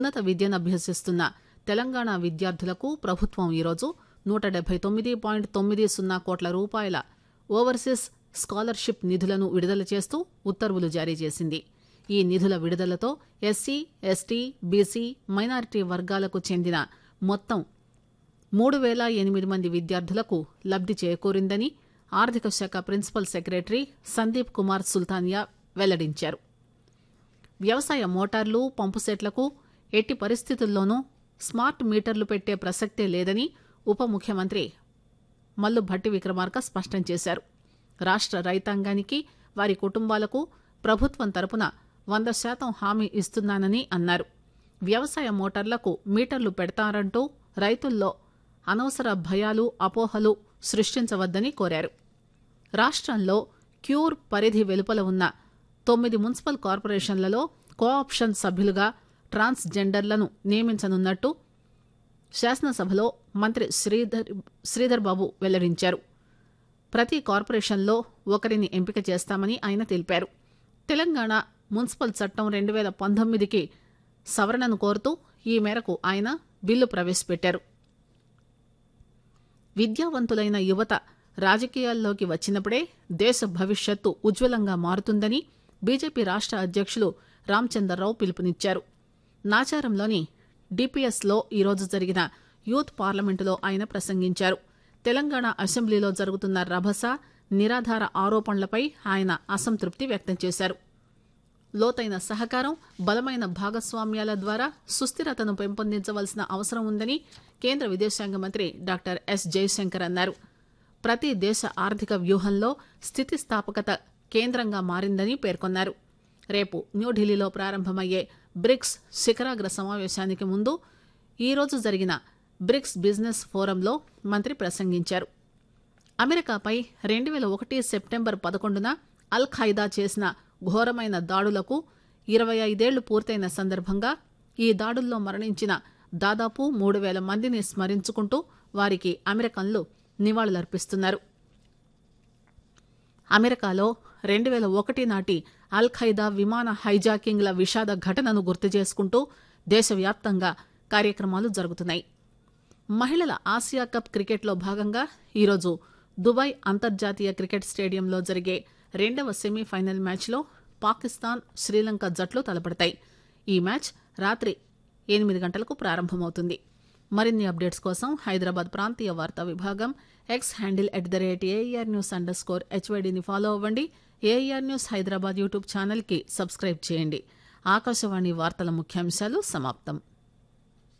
ఉన్నత విద్యను అభ్యసిస్తున్న తెలంగాణ విద్యార్థులకు ప్రభుత్వం ఈరోజు నూట డెబ్బై తొమ్మిది పాయింట్ తొమ్మిది సున్నా కోట్ల రూపాయల ఓవర్సీస్ స్కాలర్షిప్ నిధులను విడుదల చేస్తూ ఉత్తర్వులు జారీ చేసింది ఈ నిధుల విడుదలతో ఎస్సీ ఎస్టీ బీసీ మైనారిటీ వర్గాలకు చెందిన మొత్తం మూడు పేల ఎనిమిది మంది విద్యార్థులకు లబ్ది చేకూరిందని ఆర్థిక శాఖ ప్రిన్సిపల్ సెక్రటరీ సందీప్ కుమార్ సుల్తానియా వెల్లడించారు వ్యవసాయ మోటార్లు పంపుసెట్లకు ఎట్టి పరిస్థితుల్లోనూ స్మార్ట్ మీటర్లు పెట్టే ప్రసక్తే లేదని ఉప ముఖ్యమంత్రి మల్లు భట్టి విక్రమార్క స్పష్టం చేశారు రాష్ట్ర రైతాంగానికి వారి కుటుంబాలకు ప్రభుత్వం తరపున వంద శాతం హామీ ఇస్తున్నానని అన్నారు వ్యవసాయ మోటార్లకు మీటర్లు పెడతారంటూ రైతుల్లో అనవసర భయాలు అపోహలు సృష్టించవద్దని కోరారు రాష్ట్రంలో క్యూర్ పరిధి వెలుపల ఉన్న తొమ్మిది మున్సిపల్ కార్పొరేషన్లలో కోఆప్షన్ సభ్యులుగా ట్రాన్స్ జెండర్లను నియమించనున్నట్టు శాసనసభలో మంత్రి శ్రీధర్ శ్రీధర్ బాబు వెల్లడించారు ప్రతి కార్పొరేషన్లో ఒకరిని ఎంపిక చేస్తామని ఆయన తెలిపారు తెలంగాణ మున్సిపల్ చట్టం రెండు వేల పంతొమ్మిదికి సవరణను కోరుతూ ఈ మేరకు ఆయన బిల్లు ప్రవేశపెట్టారు విద్యావంతులైన యువత రాజకీయాల్లోకి వచ్చినప్పుడే దేశ భవిష్యత్తు ఉజ్వలంగా మారుతుందని బీజేపీ రాష్ట్ర అధ్యక్షులు రామచందర్రావు పిలుపునిచ్చారు నాచారంలోని డిపిఎస్లో ఈరోజు జరిగిన యూత్ పార్లమెంటులో ఆయన ప్రసంగించారు తెలంగాణ అసెంబ్లీలో జరుగుతున్న రభస నిరాధార ఆరోపణలపై ఆయన అసంతృప్తి వ్యక్తం చేశారు లోతైన సహకారం బలమైన భాగస్వామ్యాల ద్వారా సుస్థిరతను పెంపొందించవలసిన అవసరం ఉందని కేంద్ర విదేశాంగ మంత్రి డాక్టర్ ఎస్ జయశంకర్ అన్నారు ప్రతి దేశ ఆర్థిక వ్యూహంలో స్థితిస్థాపకత కేంద్రంగా మారిందని పేర్కొన్నారు రేపు న్యూఢిల్లీలో ప్రారంభమయ్యే బ్రిక్స్ శిఖరాగ్ర సమావేశానికి ముందు ఈరోజు జరిగిన బ్రిక్స్ బిజినెస్ ఫోరంలో మంత్రి ప్రసంగించారు అమెరికాపై రెండు వేల ఒకటి సెప్టెంబర్ పదకొండున అల్ ఖైదా చేసిన ఘోరమైన దాడులకు ఇరవై ఐదేళ్లు పూర్తయిన సందర్భంగా ఈ దాడుల్లో మరణించిన దాదాపు మూడు వేల మందిని స్మరించుకుంటూ వారికి అమెరికన్లు నివాళులర్పిస్తున్నారు అమెరికాలో రెండు వేల ఒకటి నాటి అల్ ఖైదా విమాన హైజాకింగ్ల విషాద ఘటనను గుర్తు చేసుకుంటూ దేశవ్యాప్తంగా కార్యక్రమాలు జరుగుతున్నాయి మహిళల ఆసియా కప్ క్రికెట్లో భాగంగా ఈరోజు దుబాయ్ అంతర్జాతీయ క్రికెట్ స్టేడియంలో జరిగే రెండవ సెమీఫైనల్ మ్యాచ్లో పాకిస్తాన్ శ్రీలంక జట్లు తలపడతాయి ఈ మ్యాచ్ రాత్రి ఎనిమిది గంటలకు ప్రారంభమవుతుంది మరిన్ని అప్డేట్స్ కోసం హైదరాబాద్ ప్రాంతీయ వార్తా విభాగం X handle at the rate AR news underscore హెచ్వైడిని ఫాలో అవ్వండి ఏఆర్ న్యూస్ హైదరాబాద్ యూట్యూబ్ ఛానల్కి సబ్స్క్రైబ్ చేయండి ఆకాశవాణి వార్తల ముఖ్యాంశాలు సమాప్తం